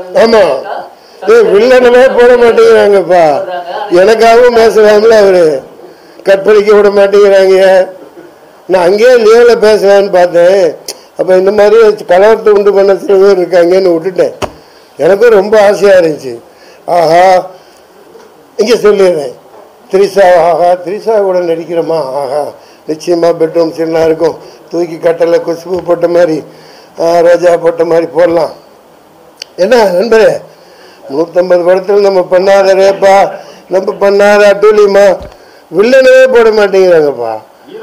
ஆமா ஏய் வில்லனமே போட மாட்டேங்கிறாங்கப்பா எனக்காகவும் பேசலாம்ல அவரு கற்பழிக்க விட மாட்டேங்கிறாங்க நான் அங்கேயே லீவில் பேசலான்னு பார்த்தேன் அப்போ இந்த மாதிரி கலவரத்தை உண்டு பண்ண சில பேர் இருக்காங்கன்னு விட்டுட்டேன் எனக்கும் ரொம்ப ஆசையாக இருந்துச்சு ஆஹா இங்கே சொல்லிடுறேன் திரிசா ஆஹா திரிசா கூட நடிக்கிறோமா ஆஹா நிச்சயமாக பெட்ரூம் சீனாக இருக்கும் தூக்கி கட்டலை குசுபு போட்ட மாதிரி ஆ, ரோஜா போட்ட மாதிரி போடலாம் என்ன நண்பரே நூற்றம்பது படத்தில் நம்ம பண்ணாத ரேப்பா நம்ம பண்ணாத அட்டூலியமா வில்லனவே போட மாட்டேங்கிறாங்கப்பா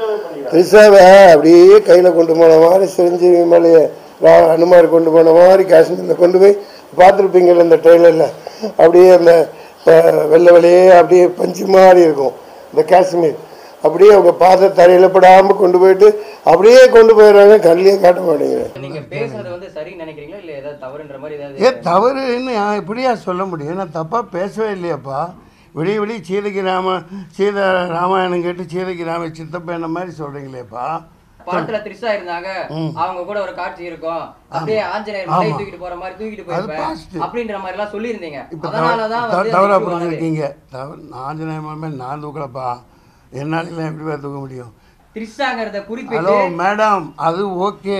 ரிசாவை அப்படியே கையில் கொண்டு போன மாதிரி சிரஞ்சீவி மலையை ரா- அனுமார் கொண்டு போன மாதிரி காஷ்மீரில் கொண்டு போய் பார்த்துருப்பீங்கள்ல இந்த ட்ரெயிலரில் அப்படியே அந்த அஹ், வெள்ளை வெள்ளையே அப்படியே பஞ்சு மாதிரி இருக்கும் இந்த காஷ்மீர் அப்படியே அவங்க பாத தரையில் படாமல் கொண்டு போயிட்டு அப்படியே கொண்டு போயிடுறாங்க கண்ணிலே காட்ட மாட்டேங்கிறேன் நீங்க பேசுறது வந்து சரின்னு நினைக்கிறீங்களா இல்ல ஏதாவது தவறுன்ற மாதிரி ஏ ஏதாவது தவறுன்னு நான் எப்படியா சொல்ல முடியும் நான் தப்பாக பேசவே இல்லையாப்பா விடிய விடிய சீதைக்கு ராம சீதை ராமாயணம் கேட்டு சீதைக்கு ராம சித்தப்பேன மாதிரி சொல்கிறீங்களேப்பா படத்துல த்ரிஷா இருந்தாங்க அவங்க கூட ஒரு காட்சி இருக்கும் அப்படியே ஆஞ்சநேயர் மலை தூக்கிட்டு போற மாதிரி தூக்கிட்டு போயிருப்பேன் positive. அப்படின்ற மாதிரி எல்லாம் சொல்லியிருந்தீங்க இப்போ அதனாலதான் வந்து தவறாக அது issue ஆனது. புரிஞ்சுருக்கீங்க தவறு ஆஞ்சநேய மாமே நான் தூக்கலப்பா என்னாலாம் எப்படி தூக்க முடியும் த்ரிஷாங்கிறத ஹலோ குறிப்பிட்டு மேடம் அது ஓகே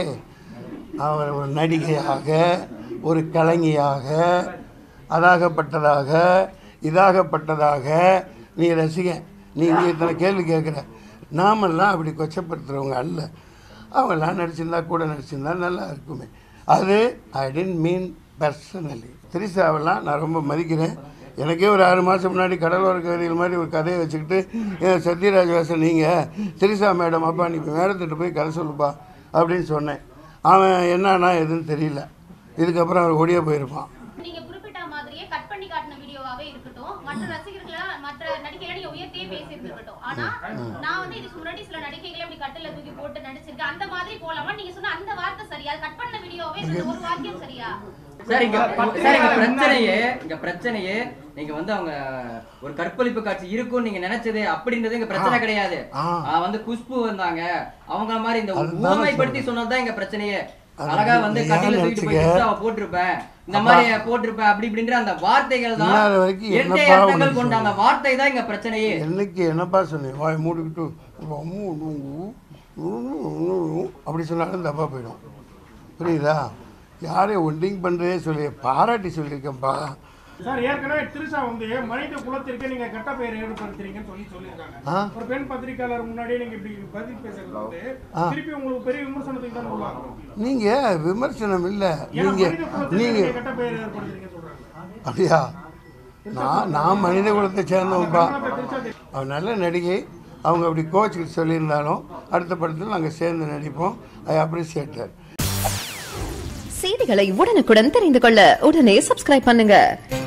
அவர் ஒரு நடிகையாக ஒரு கலைஞியாக அதாகப்பட்டதாக இதாகப்பட்டதாக நீ ரசிகன் நீ இங்கே இத்தனை கேள்வி கேட்குற நாமெல்லாம் அப்படி கொச்சப்படுத்துகிறவங்க அல்ல அவங்கெல்லாம் நடிச்சிருந்தா கூட நடிச்சிருந்தா நல்லா இருக்குமே அது ஐ டென்ட் மீன் பர்சனலி திரிசாவெல்லாம் நான் ரொம்ப மதிக்கிறேன் எனக்கே ஒரு ஆறு மாதம் முன்னாடி கடலோர கவிதைகள் மாதிரி ஒரு கதையை வச்சுக்கிட்டு ஏன் சத்யராஜ் வாசன் நீங்கள் திரிசா மேடம் அப்பா நீ மேடத்திட்ட போய் கதை சொல்லுப்பா அப்படின்னு சொன்னேன் அவன் என்னன்னா எதுன்னு தெரியல இதுக்கப்புறம் அவர் ஓடியே போயிருப்பான் நீங்க குறிப்பிட்ட மாதிரியே கட் பண்ணி காட்டின வீடியோவாவே இருக்கட்டும் மற்ற ரசிகர்களை மற்ற நடிகைகளை நீங்க உயர்த்தியே பேசியிருக்கட்டும் ஆனா நான் வந்து இதுக்கு முன்னாடி சில நடிகைகளை அப்படி கட்டில தூக்கி போட்டு நடிச்சிருக்கேன் அந்த மாதிரி போலாமா நீங்க சொன்ன அந்த வார்த்தை சரியா அது கட் பண்ண வீடியோவே சொன்ன ஒரு வாக்கியம் சரியா சார் இங்க சார் இங்க பிரச்சனையே இங்க பிரச்சனையே நீங்க வந்து அவங்க ஒரு கற்பழிப்பு காட்சி இருக்கும்னு நீங்க நினைச்சது அப்படின்றது இங்க பிரச்சனை கிடையாது ஆ. ஆ, வந்து குஷ்பு வந்தாங்க அவங்க மாதிரி இந்த அதுதான் உவமைப்படுத்தி சொன்னதுதான் இங்க பிரச்சனையே அது அழகா வந்து நீ கட்டில ஏன் தூக்கிட்டு போய் நினைச்சுக்க? கிறிஸ்தாவை போட்டிருப்பேன் இந்த மாதிரி போட்டிருப்பேன் அப்படி இப்படின்ற அந்த வார்த்தைகள் தான் இல்லாத வரைக்கும் இரட்டை என்னப்பா அர்த்தங்கள் உனக்கு கொண்ட அந்த வார்த்தை தான் இங்க பிரச்சனையே என்னைக்கு என்னப்பா சொன்னேன் வாய் மூடிக்கிட்டு அம்மு, உ, உ, உ, உ, உ, அப்படி சொன்னாலும் தப்பாக போயிடும் புரியுதா யாரையும் ஒண்டிங் பண்ணுறதே சொல்லி பாராட்டி சொல்லியிருக்கேன்ப்பா சார் ஏற்கனவே திருஷா வந்து மனித குலத்திற்கு நீங்க கெட்ட பெயர் ஏற்படுத்துறீங்கன்னு சொல்லி சொல்லியிருக்காங்க ஆ ஒரு பெண் பத்திரிக்கையாளர் முன்னாடியே நீங்க இப்படி பதில் பேசுறது வந்து ஆ. திருப்பி உங்களுக்கு பெரிய விமர்சனத்துக்கு தான் உள்ளாகும் நீங்கள் விமர்சனம் இல்லை ஏன்னா நீங்கள் மனித குலத்திற்கு நீங்க நீங்கள் கெட்ட பெயர் ஏற்படுத்துறீங்கன்னு சொல்றாங்க அப்படியா நான் நான் மனித குலத்தை சேர்ந்தவன்ப்பா அப்ப திருஷா தெரியும். அவன் நல்ல நடிகை அவங்க அப்படி கோச்சுக்கு சொல்லியிருந்தாலும் அடுத்த படத்தில் நாங்கள் சேர்ந்து நடிப்போம் ஐ அப்ரிசியேட்டர் செய்திகளை உடனுக்குடன் தெரிந்து கொள்ள உடனே சப்ஸ்கிரைப் பண்ணுங்க